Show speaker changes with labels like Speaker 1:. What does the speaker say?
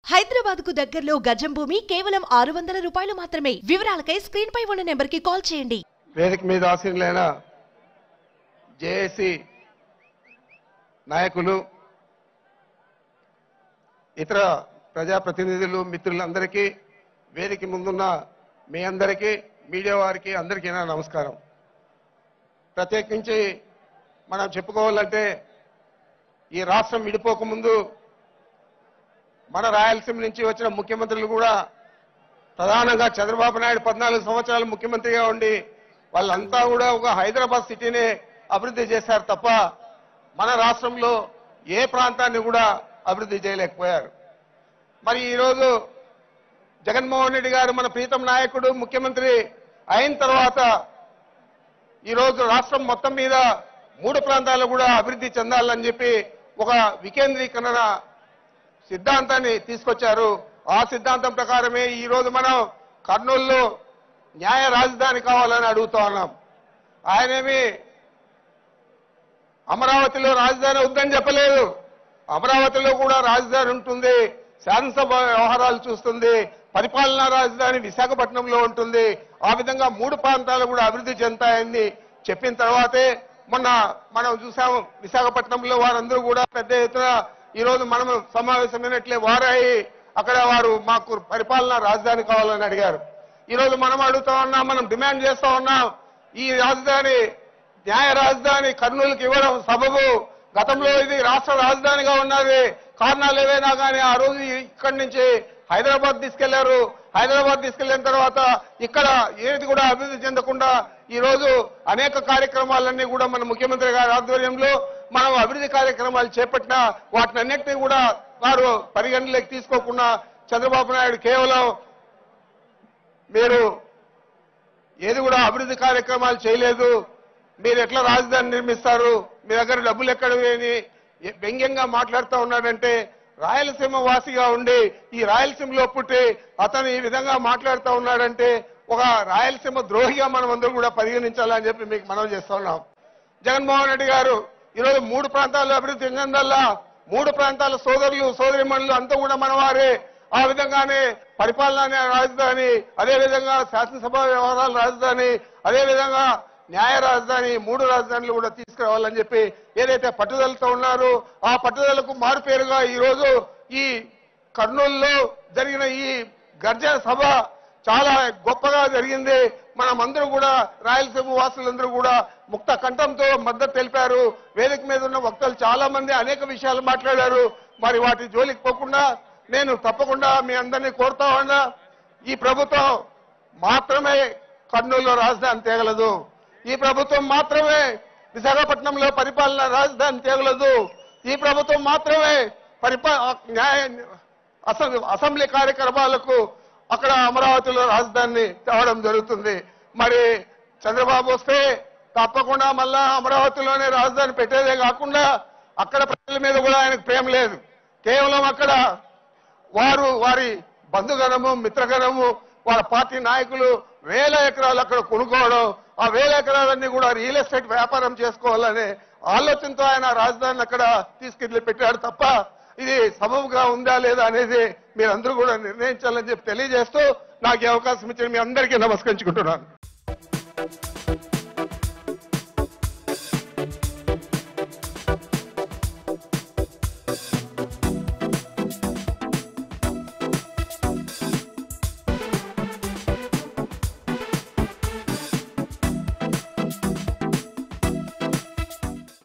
Speaker 1: హైదరాబాద్ కు దగ్గరలో గజం భూమి కేవలం ఆరు వందల రూపాయలు మాత్రమే వివరాలకై స్క్రీన్ పై ఉన్న నెంబర్ కి కాల్ చేయండి
Speaker 2: వేదిక మీద ఆసీనులైన జేఏసీ నాయకులు ఇతర ప్రజాప్రతినిధులు మిత్రులందరికీ వేదిక ముందున్న మీ అందరికీ మీడియా వారికి అందరికీ నా నమస్కారం ప్రత్యేకించి మనం చెప్పుకోవాలంటే ఈ రాష్ట్రం విడిపోకముందు మన రాయలసీమ నుంచి వచ్చిన ముఖ్యమంత్రులు కూడా ప్రధానంగా చంద్రబాబు నాయుడు పద్నాలుగు సంవత్సరాలు ముఖ్యమంత్రిగా ఉండి వాళ్ళంతా కూడా ఒక హైదరాబాద్ సిటీని అభివృద్ధి చేశారు తప్ప మన రాష్ట్రంలో ఏ ప్రాంతాన్ని కూడా అభివృద్ధి చేయలేకపోయారు మరి ఈరోజు జగన్మోహన్ రెడ్డి గారు మన ప్రీతం నాయకుడు ముఖ్యమంత్రి అయిన తర్వాత ఈరోజు రాష్ట్రం మొత్తం మీద మూడు ప్రాంతాలు కూడా అభివృద్ధి చెందాలని చెప్పి ఒక వికేంద్రీకరణ సిద్ధాంతాన్ని తీసుకొచ్చారు ఆ సిద్ధాంతం ప్రకారమే ఈ రోజు మనం కర్నూలులో న్యాయ రాజధాని కావాలని అడుగుతా ఉన్నాం ఆయనేమి అమరావతిలో రాజధాని వద్దని చెప్పలేదు అమరావతిలో కూడా రాజధాని ఉంటుంది శాసనసభ వ్యవహారాలు చూస్తుంది పరిపాలనా రాజధాని విశాఖపట్నంలో ఉంటుంది ఆ విధంగా మూడు ప్రాంతాలు కూడా అభివృద్ధి చెందుతాయని చెప్పిన తర్వాతే మొన్న మనం చూసాము విశాఖపట్నంలో వారందరూ కూడా పెద్ద ఎత్తున ఈ రోజు మనం సమావేశమైనట్లే వారాయి అక్కడ వారు మాకు పరిపాలనా రాజధాని కావాలని అడిగారు ఈ రోజు మనం అడుగుతా ఉన్నాం మనం డిమాండ్ చేస్తా ఉన్నాం ఈ రాజధాని న్యాయ రాజధాని కర్నూలుకి ఇవ్వడం సబబు గతంలో ఇది రాష్ట్ర రాజధానిగా ఉన్నది కారణాలు ఏవైనా కానీ ఆ రోజు ఇక్కడి నుంచి హైదరాబాద్ తీసుకెళ్లారు హైదరాబాద్ తీసుకెళ్లిన తర్వాత ఇక్కడ ఏది కూడా అభివృద్ధి చెందకుండా ఈ రోజు అనేక కార్యక్రమాలన్నీ కూడా మన ముఖ్యమంత్రి గారి ఆధ్వర్యంలో మనం అభివృద్ధి కార్యక్రమాలు చేపట్టిన వాటిని అన్నింటినీ కూడా వారు పరిగణలోకి తీసుకోకుండా చంద్రబాబు నాయుడు కేవలం మీరు ఏది కూడా అభివృద్ధి కార్యక్రమాలు చేయలేదు మీరు ఎట్లా రాజధాని నిర్మిస్తారు మీ దగ్గర డబ్బులు ఎక్కడ అని వ్యంగ్యంగా మాట్లాడుతూ ఉన్నాడంటే రాయలసీమ వాసిగా ఉండి ఈ రాయలసీమలో పుట్టి అతను ఈ విధంగా మాట్లాడుతూ ఉన్నాడంటే ఒక రాయలసీమ ద్రోహిగా మనం అందరూ కూడా పరిగణించాలని చెప్పి మీకు మనం చేస్తా ఉన్నాం జగన్మోహన్ రెడ్డి గారు ఈరోజు మూడు ప్రాంతాల్లో అభివృద్ధి చెందల్లా మూడు ప్రాంతాల సోదరులు సోదరిమణులు అంతా కూడా మనవారే ఆ విధంగానే పరిపాలన రాజధాని అదే విధంగా శాసనసభ వ్యవహారాల రాజధాని అదే విధంగా న్యాయ రాజధాని మూడు రాజధానులు కూడా తీసుకురావాలని చెప్పి ఏదైతే పట్టుదలతో ఉన్నారో ఆ పట్టుదలకు మారుపేరుగా ఈ రోజు ఈ కర్నూలులో జరిగిన ఈ గర్జన సభ చాలా గొప్పగా జరిగింది మనమందరూ కూడా రాయలసీమ వాసులందరూ కూడా ముక్త కంఠంతో మద్దతు తెలిపారు వేదిక మీద ఉన్న వక్తలు చాలా మంది అనేక విషయాలు మాట్లాడారు మరి వాటి జోలికి పోకుండా నేను తప్పకుండా మీ అందరినీ కోరుతా ఉన్నా ఈ ప్రభుత్వం మాత్రమే కర్నూలులో రాజధాని తేగలదు ఈ ప్రభుత్వం మాత్రమే విశాఖపట్నంలో పరిపాలన రాజధాని తేగలదు ఈ ప్రభుత్వం మాత్రమే పరిపా న్యాయ అసెం- అసెంబ్లీ కార్యక్రమాలకు అక్కడ అమరావతిలో రాజధానిని తేవడం జరుగుతుంది మరి చంద్రబాబు వస్తే తప్పకుండా మళ్ళా అమరావతిలోనే రాజధాని పెట్టేదే కాకుండా అక్కడ ప్రజల మీద కూడా ఆయనకు ప్రేమ లేదు కేవలం అక్కడ వారు వారి బంధుగణము మిత్రగణము వాళ్ళ పార్టీ నాయకులు వేల ఎకరాలు అక్కడ కొనుక్కోవడం ఆ వేల ఎకరాలన్నీ కూడా రియల్ ఎస్టేట్ వ్యాపారం చేసుకోవాలనే ఆలోచనతో ఆయన రాజధానిని అక్కడ తీసుకెళ్లి పెట్టాడు తప్ప ఇది సబబుగా ఉందా లేదా అనేది మీరందరూ కూడా నిర్ణయించాలని చెప్పి తెలియజేస్తూ నాకు ఈ అవకాశం ఇచ్చిన మీ అందరికీ నమస్కరించుకుంటున్నాను